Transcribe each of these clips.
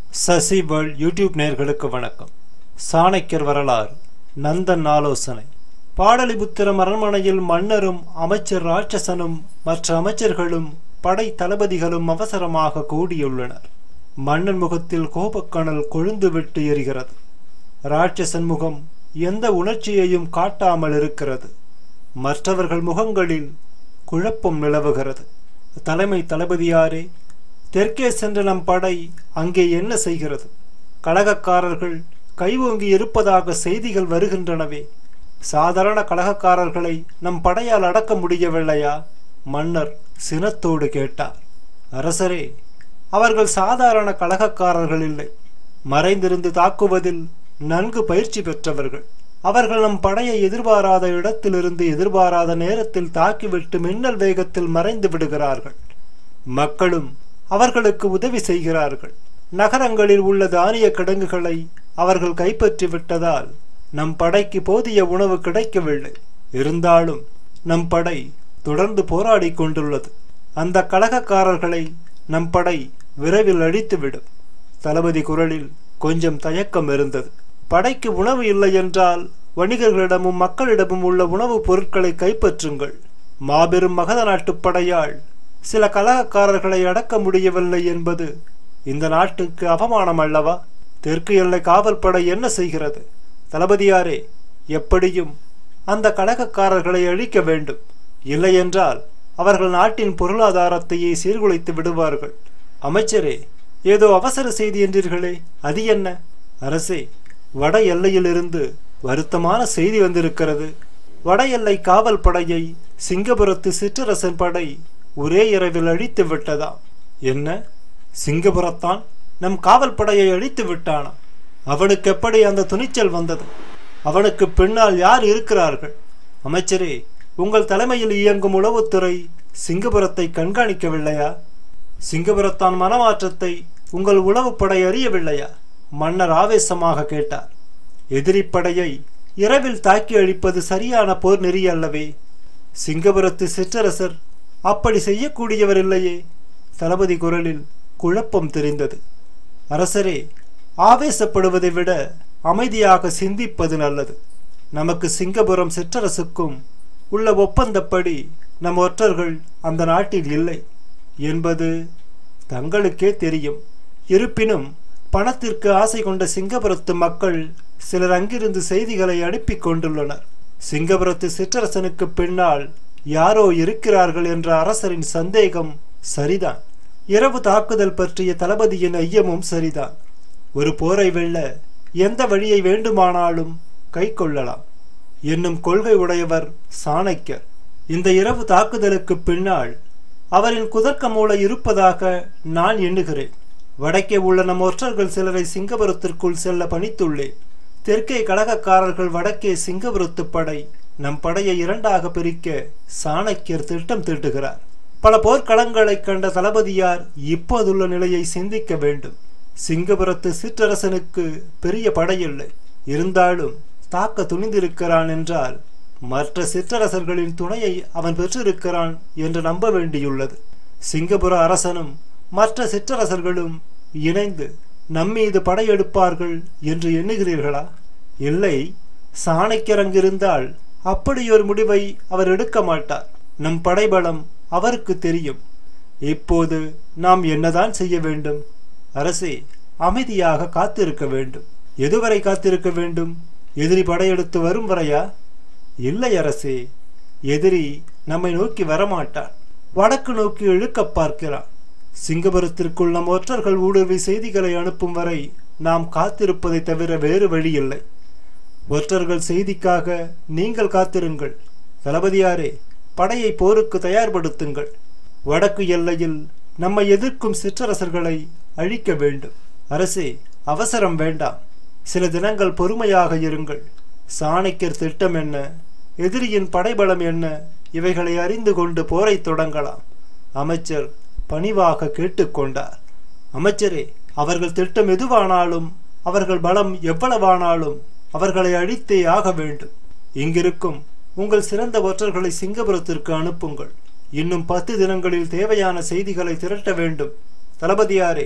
Sasi world YouTube நேயர்களுக்கு வணக்கம் சாணக்கியர் வரலாறு நந்தன் ஆலோசனை பாடலிபுத்திரம் அரண்மனையில் மன்னரும் அமைச்சர் ராட்சசனும் மற்ற அமைச்சர்களும் படை தளபதிகளும் அவசரமாக கூடியுள்ளனர் மன்னன் முகத்தில் கோபக்கணல் கொழுந்து விட்டு எரிகிறது ராட்சசன் முகம் எந்த உணர்ச்சியையும் காட்டாமல் இருக்கிறது மற்றவர்கள் முகங்களில் குழப்பம் நிலவுகிறது தலைமை தளபதியாரே தெற்கே சென்ற நம் படை அங்கே என்ன செய்கிறது கலகக்காரர்கள் கைவோங்கி இருப்பதாக செய்திகள் வருகின்றனவே சாதாரண கலகக்காரர்களை நம் படையால் அடக்க முடியவில்லையா மன்னர் சினத்தோடு கேட்டார் அரசரே அவர்கள் சாதாரண கலகக்காரர்கள் இல்லை மறைந்திருந்து தாக்குவதில் நன்கு பயிற்சி பெற்றவர்கள் அவர்கள் நம் படையை எதிர்பாராத இடத்திலிருந்து எதிர்பாராத நேரத்தில் தாக்கிவிட்டு மின்னல் வேகத்தில் மறைந்து விடுகிறார்கள் மக்களும் அவர்களுக்கு உதவி செய்கிறார்கள் நகரங்களில் உள்ள தானிய கிடங்குகளை அவர்கள் கைப்பற்றி விட்டதால் நம் படைக்கு போதிய உணவு கிடைக்கவில்லை இருந்தாலும் நம் படை தொடர்ந்து போராடி கொண்டுள்ளது அந்த கலகக்காரர்களை நம் படை விரைவில் அழித்துவிடும் தளபதி குரலில் கொஞ்சம் தயக்கம் இருந்தது படைக்கு உணவு இல்லை என்றால் வணிகர்களிடமும் மக்களிடமும் உள்ள உணவுப் பொருட்களை கைப்பற்றுங்கள் மாபெரும் மகத நாட்டுப் படையால் சில கலகக்காரர்களை அடக்க முடியவில்லை என்பது இந்த நாட்டுக்கு அவமானம் அல்லவா தெற்கு எல்லை காவல் படை என்ன செய்கிறது தளபதியாரே எப்படியும் அந்த கலகக்காரர்களை அழிக்க வேண்டும் இல்லையென்றால் அவர்கள் நாட்டின் பொருளாதாரத்தையே சீர்குலைத்து விடுவார்கள் அமைச்சரே ஏதோ அவசர செய்தி என்றீர்களே அது என்ன அரசே வட எல்லையிலிருந்து வருத்தமான செய்தி வந்திருக்கிறது வட எல்லை காவல் படையை சிங்கபுரத்து சிற்றரசன் படை ஒரே இரவில் அழித்து விட்டதாம் என்ன சிங்கபுரத்தான் நம் காவல் படையை அழித்து விட்டானா அவனுக்கு எப்படி அந்த துணிச்சல் வந்தது அவனுக்கு பின்னால் யார் இருக்கிறார்கள் அமைச்சரே உங்கள் தலைமையில் இயங்கும் உளவுத்துறை சிங்கபுரத்தை கண்காணிக்கவில்லையா சிங்கபுரத்தான் மனமாற்றத்தை உங்கள் உளவுப்படை அறியவில்லையா மன்னர் ஆவேசமாக கேட்டார் எதிரி படையை இரவில் தாக்கி அழிப்பது சரியான போர் நெறி அல்லவே சிங்கபுரத்து சிற்றரசர் அப்படி செய்யக்கூடியவர் இல்லையே தளபதி குரலில் குழப்பம் தெரிந்தது அரசரே ஆவேசப்படுவதை விட அமைதியாக சிந்திப்பது நல்லது நமக்கு சிங்கபுரம் சிற்றரசுக்கும் உள்ள ஒப்பந்தப்படி நம் ஒற்றர்கள் அந்த நாட்டில் இல்லை என்பது தங்களுக்கே தெரியும் இருப்பினும் பணத்திற்கு ஆசை கொண்ட சிங்கபுரத்து மக்கள் சிலர் அங்கிருந்து செய்திகளை அனுப்பி கொண்டுள்ளனர் சிங்கபுரத்து சிற்றரசனுக்கு பின்னால் யாரோ இருக்கிறார்கள் என்ற அரசரின் சந்தேகம் சரிதான் இரவு தாக்குதல் பற்றிய தளபதியின் ஐயமும் சரிதான் ஒரு போரை வெல்ல எந்த வழியை வேண்டுமானாலும் கை கொள்ளலாம் என்னும் கொள்கை உடையவர் சாணக்கியர் இந்த இரவு தாக்குதலுக்கு பின்னால் அவரின் குதர்க்க மூளை இருப்பதாக நான் எண்ணுகிறேன் வடக்கே உள்ள நம் ஒற்றர்கள் சிலரை சிங்கபுரத்திற்குள் செல்ல பணித்துள்ளேன் தெற்கே கழகக்காரர்கள் வடக்கே சிங்கபுரத்து படை நம் படையை இரண்டாக பிரிக்க சாணக்கியர் திட்டம் தீட்டுகிறார் பல போர்க்களங்களை கண்ட தளபதியார் இப்போதுள்ள நிலையை சிந்திக்க வேண்டும் சிங்கபுரத்து சிற்றரசனுக்கு பெரிய படையில்லை இருந்தாலும் தாக்க துணிந்திருக்கிறான் என்றால் மற்ற சிற்றரசர்களின் துணையை அவன் பெற்றிருக்கிறான் என்று நம்ப வேண்டியுள்ளது சிங்கபுர அரசனும் மற்ற சிற்றரசர்களும் இணைந்து நம்மீது படையெடுப்பார்கள் என்று எண்ணுகிறீர்களா இல்லை சாணக்கியர் அங்கிருந்தால் அப்படியொரு முடிவை அவர் எடுக்க மாட்டார் நம் படைபலம் அவருக்கு தெரியும் இப்போது நாம் என்னதான் செய்ய வேண்டும் அரசே அமைதியாக காத்திருக்க வேண்டும் எதுவரை காத்திருக்க வேண்டும் எதிரி படையெடுத்து வரும் வரையா இல்லை அரசே எதிரி நம்மை நோக்கி வரமாட்டான் வடக்கு நோக்கி இழுக்க பார்க்கிறான் சிங்கபுரத்திற்குள் நம் ஒற்றர்கள் ஊடுருவி செய்திகளை அனுப்பும் வரை நாம் காத்திருப்பதை தவிர வேறு வழி இல்லை ஒற்றர்கள் செய்திக்காக நீங்கள் காத்திருங்கள் தளபதியாரே படையை போருக்கு தயார்படுத்துங்கள் வடக்கு எல்லையில் நம்மை எதிர்க்கும் சிற்றரசர்களை அழிக்க வேண்டும் அரசே அவசரம் வேண்டாம் சில தினங்கள் பொறுமையாக இருங்கள் சாணக்கியர் திட்டம் என்ன எதிரியின் படைபலம் என்ன இவைகளை அறிந்து கொண்டு போரை தொடங்கலாம் அமைச்சர் பணிவாக கேட்டுக்கொண்டார் அமைச்சரே அவர்கள் திட்டம் எதுவானாலும் அவர்கள் பலம் எவ்வளவானாலும் அவர்களை அழித்தே ஆக வேண்டும் இங்கிருக்கும் உங்கள் சிறந்த ஒற்றர்களை சிங்கபுரத்திற்கு அனுப்புங்கள் இன்னும் பத்து தினங்களில் தேவையான செய்திகளை திரட்ட வேண்டும் தளபதியாரே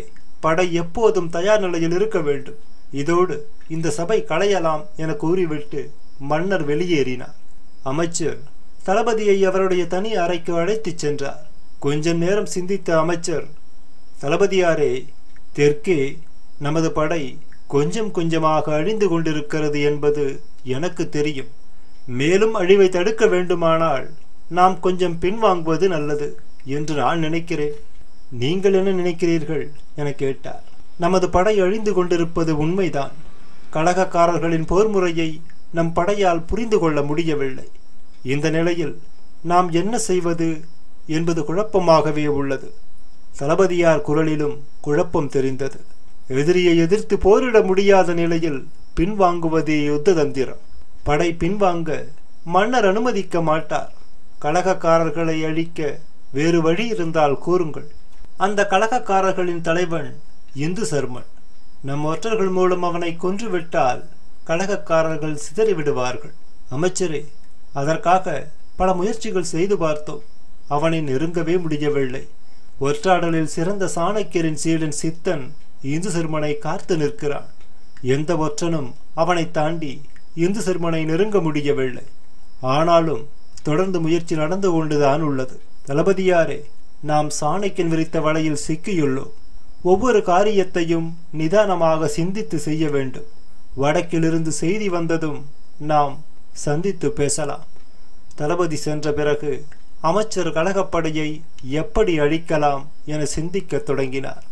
படை எப்போதும் தயார் நிலையில் இருக்க வேண்டும் இதோடு இந்த சபை களையலாம் என கூறிவிட்டு மன்னர் வெளியேறினார் அமைச்சர் தளபதியை அவருடைய தனி அறைக்கு அழைத்துச் சென்றார் கொஞ்ச நேரம் சிந்தித்த அமைச்சர் தளபதியாரே தெற்கே நமது படை கொஞ்சம் கொஞ்சமாக அழிந்து கொண்டிருக்கிறது என்பது எனக்கு தெரியும் மேலும் அழிவை தடுக்க வேண்டுமானால் நாம் கொஞ்சம் பின்வாங்குவது நல்லது என்று நான் நினைக்கிறேன் நீங்கள் என்ன நினைக்கிறீர்கள் என கேட்டார் நமது படை அழிந்து கொண்டிருப்பது உண்மைதான் கழகக்காரர்களின் போர் முறையை நம் படையால் புரிந்து கொள்ள முடியவில்லை இந்த நிலையில் நாம் என்ன செய்வது என்பது குழப்பமாகவே உள்ளது தளபதியார் குரலிலும் குழப்பம் தெரிந்தது எதிரியை எதிர்த்து போரிட முடியாத நிலையில் பின்வாங்குவதே யுத்த தந்திரம் படை பின்வாங்க மன்னர் அனுமதிக்க மாட்டார் கழகக்காரர்களை அழிக்க வேறு வழி இருந்தால் கூறுங்கள் அந்த கழகக்காரர்களின் தலைவன் இந்து சர்மன் நம் ஒற்றர்கள் மூலம் அவனை கொன்றுவிட்டால் கழகக்காரர்கள் சிதறிவிடுவார்கள் அமைச்சரே அதற்காக பல முயற்சிகள் செய்து பார்த்தோம் அவனை நெருங்கவே முடியவில்லை ஒற்றாடலில் சிறந்த சாணக்கியரின் சீடன் சித்தன் இந்து சிறுமனை காத்து நிற்கிறான் எந்த ஒற்றனும் அவனை தாண்டி இந்து சிறுமனை நெருங்க முடியவில்லை ஆனாலும் தொடர்ந்து முயற்சி நடந்து கொண்டுதான் உள்ளது தளபதியாரே நாம் சாணக்கியன் விரித்த வலையில் சிக்கியுள்ளோம் ஒவ்வொரு காரியத்தையும் நிதானமாக சிந்தித்து செய்ய வேண்டும் வடக்கிலிருந்து செய்தி வந்ததும் நாம் சந்தித்து பேசலாம் தளபதி சென்ற பிறகு அமைச்சர் கழகப்படையை எப்படி அழிக்கலாம் என சிந்திக்கத் தொடங்கினார்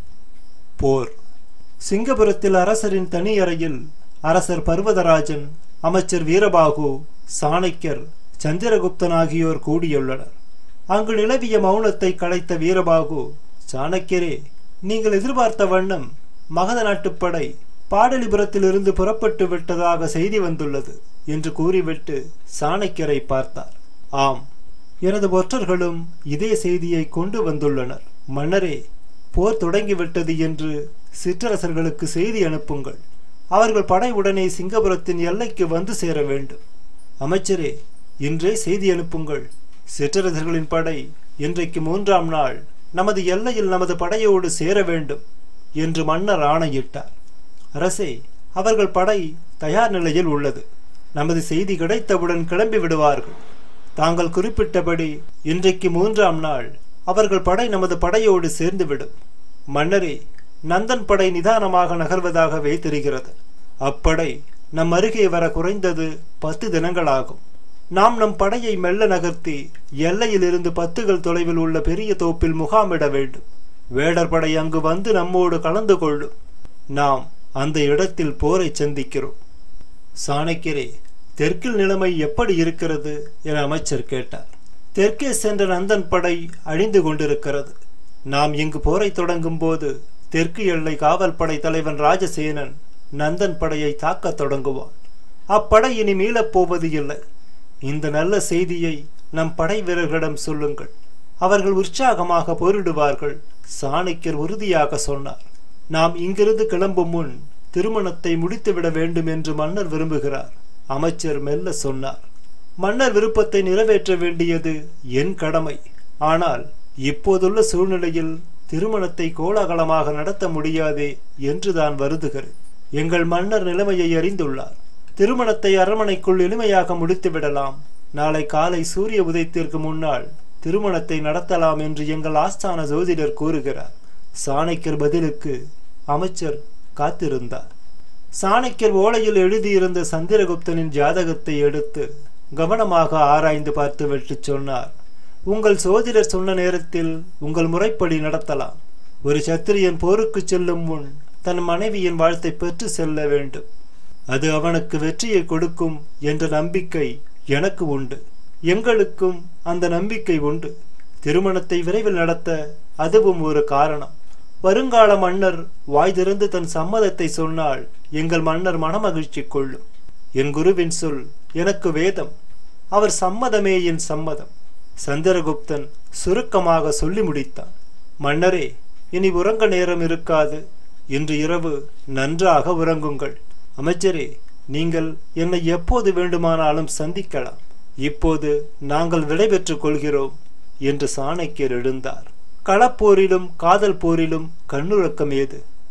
போர் சிங்கபுரத்தில் அரசரின் தனி அறையில் அரசர் பர்வதராஜன் அமைச்சர் வீரபாகு சாணக்கியர் சந்திரகுப்தன் ஆகியோர் கூடியுள்ளனர் அங்கு நிலவிய மௌனத்தை கலைத்த வீரபாகு சாணக்கியரே நீங்கள் எதிர்பார்த்த வண்ணம் மகத நாட்டுப்படை பாடலிபுரத்திலிருந்து புறப்பட்டு விட்டதாக செய்தி வந்துள்ளது என்று கூறிவிட்டு சாணக்கியரை பார்த்தார் ஆம் எனது ஒற்றர்களும் இதே செய்தியை கொண்டு வந்துள்ளனர் மன்னரே போர் தொடங்கிவிட்டது என்று சிற்றரசர்களுக்கு செய்தி அனுப்புங்கள் அவர்கள் படை உடனே சிங்கபுரத்தின் எல்லைக்கு வந்து சேர வேண்டும் அமைச்சரே இன்றே செய்தி அனுப்புங்கள் சிற்றரசர்களின் படை இன்றைக்கு மூன்றாம் நாள் நமது எல்லையில் நமது படையோடு சேர வேண்டும் என்று மன்னர் ஆணையிட்டார் அரசே அவர்கள் படை தயார் நிலையில் உள்ளது நமது செய்தி கிடைத்தவுடன் கிளம்பி விடுவார்கள் தாங்கள் குறிப்பிட்டபடி இன்றைக்கு மூன்றாம் நாள் அவர்கள் படை நமது படையோடு சேர்ந்துவிடும் மன்னரே நந்தன் படை நிதானமாக நகர்வதாகவே தெரிகிறது அப்படை நம் அருகே வர குறைந்தது பத்து தினங்களாகும் நாம் நம் படையை மெல்ல நகர்த்தி எல்லையில் இருந்து பத்துகள் தொலைவில் உள்ள பெரிய தோப்பில் முகாமிட வேண்டும் வேடர் படை அங்கு வந்து நம்மோடு கலந்து கொள்ளும் நாம் அந்த இடத்தில் போரை சந்திக்கிறோம் சாணக்கியரே தெற்கில் நிலைமை எப்படி இருக்கிறது என அமைச்சர் கேட்டார் தெற்கே சென்ற நந்தன் படை அழிந்து கொண்டிருக்கிறது நாம் இங்கு போரை தொடங்கும் போது தெற்கு எல்லை காவல் படை தலைவன் ராஜசேனன் நந்தன் படையை தாக்கத் தொடங்குவான் அப்படை இனி மீளப் போவது இல்லை இந்த நல்ல செய்தியை நம் படை வீரர்களிடம் சொல்லுங்கள் அவர்கள் உற்சாகமாக போரிடுவார்கள் சாணக்கியர் உறுதியாக சொன்னார் நாம் இங்கிருந்து கிளம்பும் முன் திருமணத்தை முடித்துவிட வேண்டும் என்று மன்னர் விரும்புகிறார் அமைச்சர் மெல்ல சொன்னார் மன்னர் விருப்பத்தை நிறைவேற்ற வேண்டியது என் கடமை ஆனால் இப்போதுள்ள சூழ்நிலையில் திருமணத்தை கோலாகலமாக நடத்த முடியாதே என்றுதான் வருதுகிறேன் எங்கள் மன்னர் நிலைமையை அறிந்துள்ளார் திருமணத்தை அரண்மனைக்குள் எளிமையாக முடித்து விடலாம் நாளை காலை சூரிய உதயத்திற்கு முன்னால் திருமணத்தை நடத்தலாம் என்று எங்கள் ஆஸ்தான ஜோதிடர் கூறுகிறார் சாணக்கியர் பதிலுக்கு அமைச்சர் காத்திருந்தார் சாணக்கியர் ஓலையில் எழுதியிருந்த சந்திரகுப்தனின் ஜாதகத்தை எடுத்து கவனமாக ஆராய்ந்து பார்த்துவிட்டு சொன்னார் உங்கள் சோதிடர் சொன்ன நேரத்தில் உங்கள் முறைப்படி நடத்தலாம் ஒரு சத்திரியன் போருக்கு செல்லும் முன் தன் மனைவியின் வாழ்த்தை பெற்று செல்ல வேண்டும் அது அவனுக்கு வெற்றியை கொடுக்கும் என்ற நம்பிக்கை எனக்கு உண்டு எங்களுக்கும் அந்த நம்பிக்கை உண்டு திருமணத்தை விரைவில் நடத்த அதுவும் ஒரு காரணம் வருங்கால மன்னர் வாய் திறந்து தன் சம்மதத்தை சொன்னால் எங்கள் மன்னர் மனமகிழ்ச்சி கொள்ளும் என் குருவின் சொல் எனக்கு வேதம் அவர் சம்மதமே என் சம்மதம் சந்திரகுப்தன் சுருக்கமாக சொல்லி முடித்தான் மன்னரே இனி உறங்க நேரம் இருக்காது இன்று இரவு நன்றாக உறங்குங்கள் அமைச்சரே நீங்கள் என்னை எப்போது வேண்டுமானாலும் சந்திக்கலாம் இப்போது நாங்கள் விடைபெற்றுக் கொள்கிறோம் என்று சாணக்கியர் எழுந்தார் களப்போரிலும் காதல் போரிலும் கண்ணுறக்கம் ஏது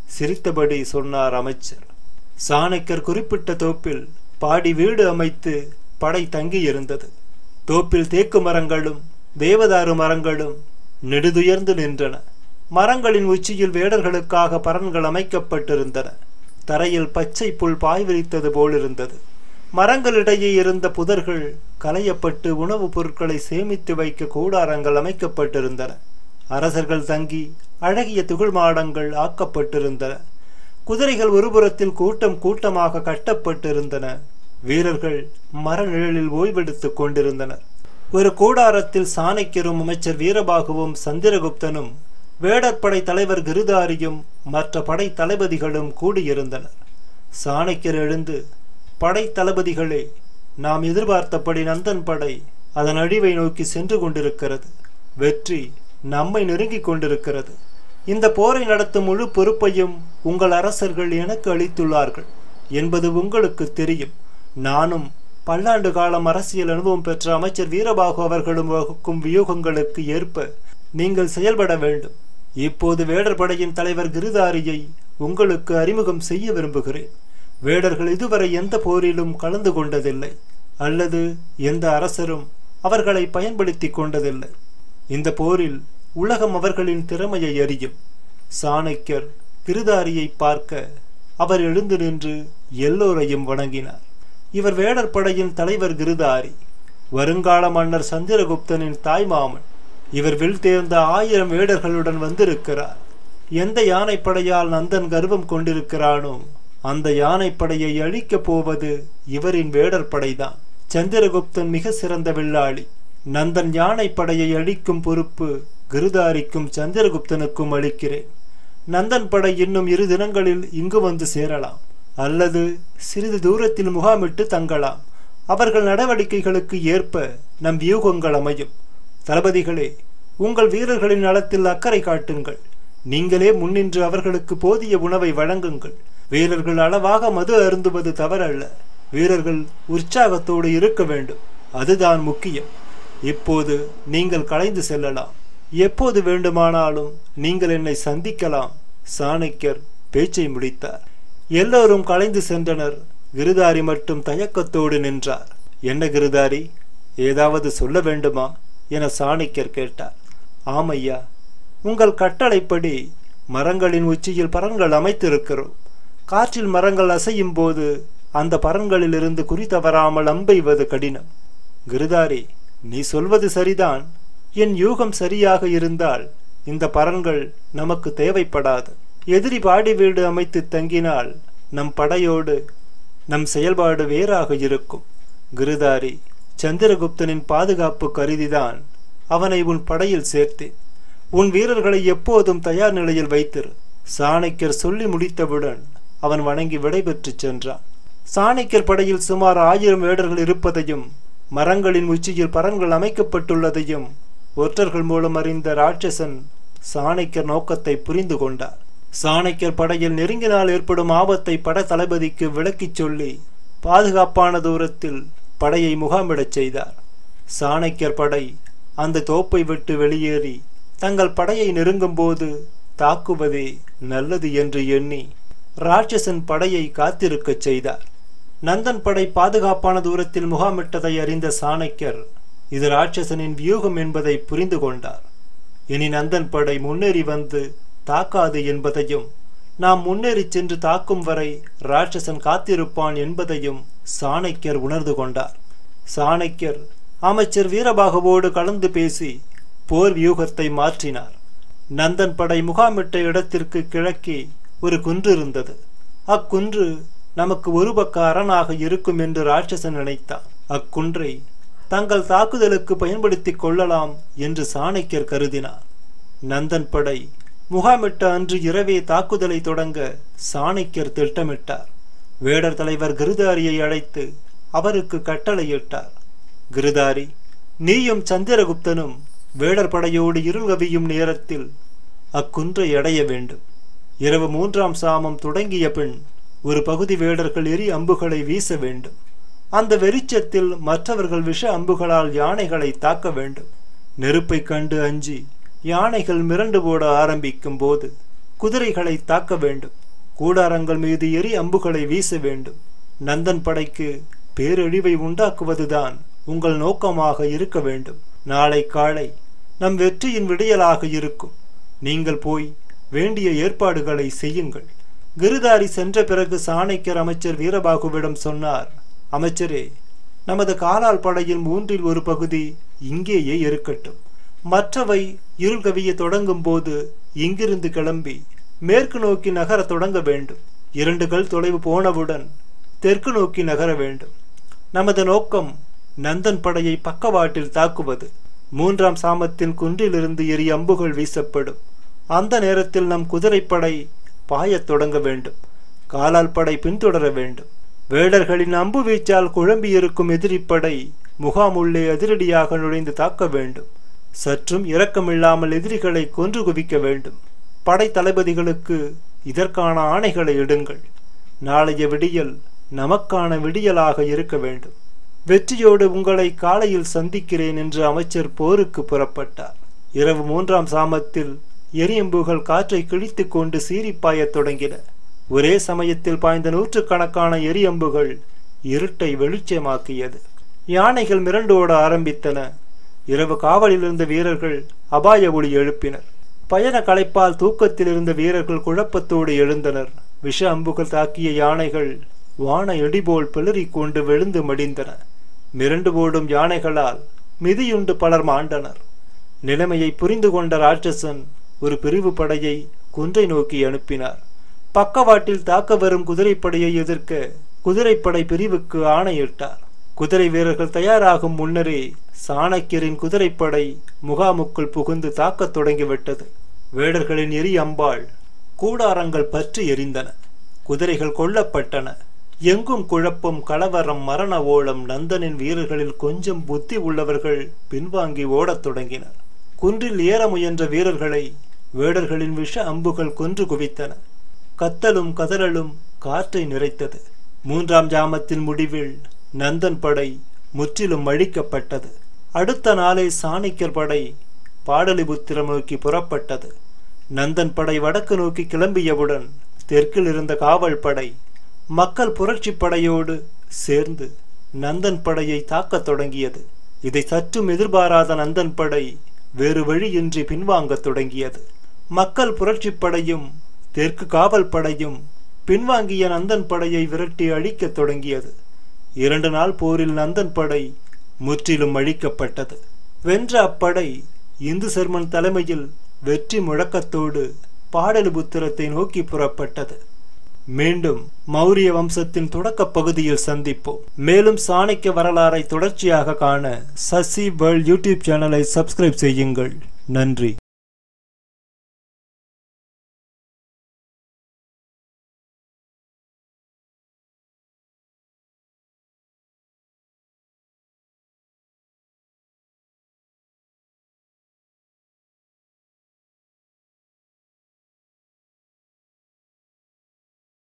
சிரித்தபடி சொன்னார் அமைச்சர் சாணக்கியர் குறிப்பிட்ட தோப்பில் பாடி வீடு அமைத்து படை தங்கியிருந்தது தோப்பில் தேக்கு மரங்களும் தேவதாரு மரங்களும் நெடுதுயர்ந்து நின்றன மரங்களின் உச்சியில் வேடர்களுக்காக பரன்கள் அமைக்கப்பட்டிருந்தன தரையில் பச்சை புல் பாய் விரித்தது போலிருந்தது மரங்களிடையே இருந்த புதர்கள் களையப்பட்டு உணவுப் பொருட்களை சேமித்து வைக்க கூடாரங்கள் அமைக்கப்பட்டிருந்தன அரசர்கள் தங்கி அழகிய துகில் மாடங்கள் ஆக்கப்பட்டிருந்தன குதிரைகள் ஒருபுறத்தில் கூட்டம் கூட்டமாக கட்டப்பட்டிருந்தன வீரர்கள் மர நிழலில் ஓய்வெடுத்துக் கொண்டிருந்தனர் ஒரு கூடாரத்தில் சாணக்கியரும் அமைச்சர் வீரபாகுவும் சந்திரகுப்தனும் வேடற்படை தலைவர் கிருதாரியும் மற்ற படை தளபதிகளும் கூடியிருந்தனர் சாணக்கியர் எழுந்து படை தளபதிகளே நாம் எதிர்பார்த்தபடி நந்தன் படை அதன் அழிவை நோக்கி சென்று கொண்டிருக்கிறது வெற்றி நம்மை நெருங்கிக் கொண்டிருக்கிறது இந்த போரை நடத்தும் முழு பொறுப்பையும் உங்கள் அரசர்கள் எனக்கு அளித்துள்ளார்கள் என்பது உங்களுக்கு தெரியும் நானும் பல்லாண்டு காலம் அரசியல் அனுபவம் பெற்ற அமைச்சர் வீரபாகு அவர்களும் வகுக்கும் வியூகங்களுக்கு ஏற்ப நீங்கள் செயல்பட வேண்டும் இப்போது வேடர் படையின் தலைவர் கிருதாரியை உங்களுக்கு அறிமுகம் செய்ய விரும்புகிறேன் வேடர்கள் இதுவரை எந்த போரிலும் கலந்து கொண்டதில்லை அல்லது எந்த அரசரும் அவர்களை பயன்படுத்தி கொண்டதில்லை இந்த போரில் உலகம் அவர்களின் திறமையை அறியும் சாணக்கியர் கிருதாரியை பார்க்க அவர் எழுந்து நின்று எல்லோரையும் வணங்கினார் இவர் வேடர் படையின் தலைவர் கிருதாரி வருங்கால மன்னர் சந்திரகுப்தனின் தாய்மாமன் இவர் வில் தேர்ந்த ஆயிரம் வேடர்களுடன் வந்திருக்கிறார் எந்த யானைப்படையால் நந்தன் கர்வம் கொண்டிருக்கிறானோ அந்த யானைப்படையை அழிக்கப் போவது இவரின் வேடர் படைதான் சந்திரகுப்தன் மிக சிறந்த வில்லாளி நந்தன் யானைப்படையை அழிக்கும் பொறுப்பு கிருதாரிக்கும் சந்திரகுப்தனுக்கும் அளிக்கிறேன் நந்தன் படை இன்னும் இரு தினங்களில் இங்கு வந்து சேரலாம் அல்லது சிறிது தூரத்தில் முகாமிட்டு தங்கலாம் அவர்கள் நடவடிக்கைகளுக்கு ஏற்ப நம் வியூகங்கள் அமையும் தளபதிகளே உங்கள் வீரர்களின் நலத்தில் அக்கறை காட்டுங்கள் நீங்களே முன்னின்று அவர்களுக்கு போதிய உணவை வழங்குங்கள் வீரர்கள் அளவாக மது அருந்துவது தவறல்ல வீரர்கள் உற்சாகத்தோடு இருக்க வேண்டும் அதுதான் முக்கியம் இப்போது நீங்கள் கலைந்து செல்லலாம் எப்போது வேண்டுமானாலும் நீங்கள் என்னை சந்திக்கலாம் சாணக்கியர் பேச்சை முடித்தார் எல்லோரும் கலைந்து சென்றனர் கிருதாரி மட்டும் தயக்கத்தோடு நின்றார் என்ன கிருதாரி ஏதாவது சொல்ல வேண்டுமா என சாணக்கியர் கேட்டார் ஆமையா உங்கள் கட்டளைப்படி மரங்களின் உச்சியில் பரன்கள் அமைத்திருக்கிறோம் காற்றில் மரங்கள் அசையும் போது அந்த பரன்களிலிருந்து குறி தவறாமல் அம்பெய்வது கடினம் கிருதாரி நீ சொல்வது சரிதான் என் யூகம் சரியாக இருந்தால் இந்த பரன்கள் நமக்கு தேவைப்படாது எதிரி பாடி வீடு அமைத்து தங்கினால் நம் படையோடு நம் செயல்பாடு வேறாக இருக்கும் கிருதாரி சந்திரகுப்தனின் பாதுகாப்பு கருதிதான் அவனை உன் படையில் சேர்த்தேன் உன் வீரர்களை எப்போதும் தயார் நிலையில் வைத்திரு சாணக்கியர் சொல்லி முடித்தவுடன் அவன் வணங்கி விடைபெற்று சென்றான் சாணக்கியர் படையில் சுமார் ஆயிரம் வேடர்கள் இருப்பதையும் மரங்களின் உச்சியில் பரன்கள் அமைக்கப்பட்டுள்ளதையும் ஒற்றர்கள் மூலம் அறிந்த ராட்சசன் சாணக்கியர் நோக்கத்தை புரிந்து கொண்டார் சாணக்கியர் படையில் நெருங்கினால் ஏற்படும் ஆபத்தை பட தளபதிக்கு விளக்கிச் சொல்லி பாதுகாப்பான தூரத்தில் படையை முகாமிடச் செய்தார் சாணக்கியர் படை அந்த தோப்பை விட்டு வெளியேறி தங்கள் படையை நெருங்கும்போது தாக்குவதே நல்லது என்று எண்ணி ராட்சசன் படையை காத்திருக்கச் செய்தார் நந்தன் படை பாதுகாப்பான தூரத்தில் முகாமிட்டதை அறிந்த சாணக்கியர் இது ராட்சசனின் வியூகம் என்பதை புரிந்து கொண்டார் இனி நந்தன் படை முன்னேறி வந்து தாக்காது என்பதையும் நாம் முன்னேறி சென்று தாக்கும் வரை ராட்சசன் காத்திருப்பான் என்பதையும் சாணக்கியர் உணர்ந்து கொண்டார் சாணக்கியர் அமைச்சர் வீரபாகுவோடு கலந்து பேசி போர் வியூகத்தை மாற்றினார் நந்தன் படை முகாமிட்ட இடத்திற்கு கிழக்கே ஒரு குன்று இருந்தது அக்குன்று நமக்கு ஒரு பக்க அரணாக இருக்கும் என்று ராட்சசன் நினைத்தான் அக்குன்றை தங்கள் தாக்குதலுக்கு பயன்படுத்திக் கொள்ளலாம் என்று சாணக்கியர் கருதினார் நந்தன் படை முகாமிட்ட அன்று இரவே தாக்குதலை தொடங்க சாணக்கியர் திட்டமிட்டார் வேடர் தலைவர் கிருதாரியை அழைத்து அவருக்கு கட்டளையிட்டார் கிருதாரி நீயும் சந்திரகுப்தனும் வேடர் படையோடு இருள் கவியும் நேரத்தில் அக்குன்றை அடைய வேண்டும் இரவு மூன்றாம் சாமம் தொடங்கிய பின் ஒரு பகுதி வேடர்கள் எரி அம்புகளை வீச வேண்டும் அந்த வெறிச்சத்தில் மற்றவர்கள் விஷ அம்புகளால் யானைகளை தாக்க வேண்டும் நெருப்பைக் கண்டு அஞ்சி யானைகள் மிரண்டு போட ஆரம்பிக்கும் போது குதிரைகளை தாக்க வேண்டும் கூடாரங்கள் மீது எரி அம்புகளை வீச வேண்டும் நந்தன் படைக்கு பேரழிவை உண்டாக்குவதுதான் உங்கள் நோக்கமாக இருக்க வேண்டும் நாளை காலை நம் வெற்றியின் விடியலாக இருக்கும் நீங்கள் போய் வேண்டிய ஏற்பாடுகளை செய்யுங்கள் கிருதாரி சென்ற பிறகு சாணக்கியர் அமைச்சர் வீரபாகுவிடம் சொன்னார் அமைச்சரே நமது காலால் படையில் மூன்றில் ஒரு பகுதி இங்கேயே இருக்கட்டும் மற்றவை இருள் கவிய தொடங்கும் போது இங்கிருந்து கிளம்பி மேற்கு நோக்கி நகர தொடங்க வேண்டும் இரண்டு கல் தொலைவு போனவுடன் தெற்கு நோக்கி நகர வேண்டும் நமது நோக்கம் நந்தன் படையை பக்கவாட்டில் தாக்குவது மூன்றாம் சாமத்தின் குன்றிலிருந்து எரி அம்புகள் வீசப்படும் அந்த நேரத்தில் நம் குதிரைப்படை பாயத் தொடங்க வேண்டும் காலால் படை பின்தொடர வேண்டும் வேடர்களின் அம்பு வீச்சால் குழம்பியிருக்கும் எதிரிப்படை முகாம் உள்ளே அதிரடியாக நுழைந்து தாக்க வேண்டும் சற்றும் இரக்கமில்லாமல் எதிரிகளை கொன்று குவிக்க வேண்டும் படை தளபதிகளுக்கு இதற்கான ஆணைகளை இடுங்கள் நாளைய விடியல் நமக்கான விடியலாக இருக்க வேண்டும் வெற்றியோடு உங்களை காலையில் சந்திக்கிறேன் என்று அமைச்சர் போருக்கு புறப்பட்டார் இரவு மூன்றாம் சாமத்தில் எரியம்புகள் காற்றை கிழித்து கொண்டு சீறிப்பாயத் தொடங்கின ஒரே சமயத்தில் பாய்ந்த நூற்றுக்கணக்கான எரியம்புகள் இருட்டை வெளிச்சமாக்கியது யானைகள் மிரண்டோட ஆரம்பித்தன இரவு காவலில் இருந்த வீரர்கள் அபாய ஒளி எழுப்பினர் பயண களைப்பால் தூக்கத்தில் இருந்த வீரர்கள் குழப்பத்தோடு எழுந்தனர் விஷ அம்புகள் தாக்கிய யானைகள் வான இடிபோல் பிளறிக் கொண்டு விழுந்து மடிந்தன மிரண்டு ஓடும் யானைகளால் மிதியுண்டு பலர் மாண்டனர் நிலைமையை புரிந்து கொண்ட ராட்சசன் ஒரு பிரிவு படையை குன்றை நோக்கி அனுப்பினார் பக்கவாட்டில் தாக்க வரும் குதிரைப்படையை எதிர்க்க குதிரைப்படை பிரிவுக்கு ஆணையிட்டார் குதிரை வீரர்கள் தயாராகும் முன்னரே சாணக்கியரின் குதிரைப்படை முகாமுக்குள் புகுந்து தாக்கத் தொடங்கிவிட்டது வேடர்களின் எரி அம்பாள் கூடாரங்கள் பற்றி எரிந்தன குதிரைகள் கொல்லப்பட்டன எங்கும் குழப்பம் கலவரம் மரண ஓலம் நந்தனின் வீரர்களில் கொஞ்சம் புத்தி உள்ளவர்கள் பின்வாங்கி ஓடத் தொடங்கினர் குன்றில் ஏற முயன்ற வீரர்களை வேடர்களின் விஷ அம்புகள் கொன்று குவித்தன கத்தலும் கதறலும் காற்றை நிறைத்தது மூன்றாம் ஜாமத்தின் முடிவில் நந்தன் படை முற்றிலும் அழிக்கப்பட்டது அடுத்த நாளே சாணிக்கர் படை பாடலிபுத்திரம் நோக்கி புறப்பட்டது நந்தன் படை வடக்கு நோக்கி கிளம்பியவுடன் தெற்கில் இருந்த காவல் படை மக்கள் புரட்சி படையோடு சேர்ந்து நந்தன் படையை தாக்கத் தொடங்கியது இதை சற்றும் எதிர்பாராத நந்தன் படை வேறு வழியின்றி பின்வாங்கத் தொடங்கியது மக்கள் புரட்சி படையும் தெற்கு காவல் படையும் பின்வாங்கிய நந்தன் படையை விரட்டி அழிக்கத் தொடங்கியது இரண்டு நாள் போரில் நந்தன் படை முற்றிலும் அழிக்கப்பட்டது வென்ற அப்படை இந்து சர்மன் தலைமையில் வெற்றி முழக்கத்தோடு பாடலிபுத்திரத்தை நோக்கி புறப்பட்டது மீண்டும் மௌரிய வம்சத்தின் தொடக்க பகுதியில் சந்திப்போம் மேலும் சாணக்கிய வரலாறை தொடர்ச்சியாக காண சசி வேர்ல்ட் யூடியூப் சேனலை சப்ஸ்கிரைப் செய்யுங்கள் நன்றி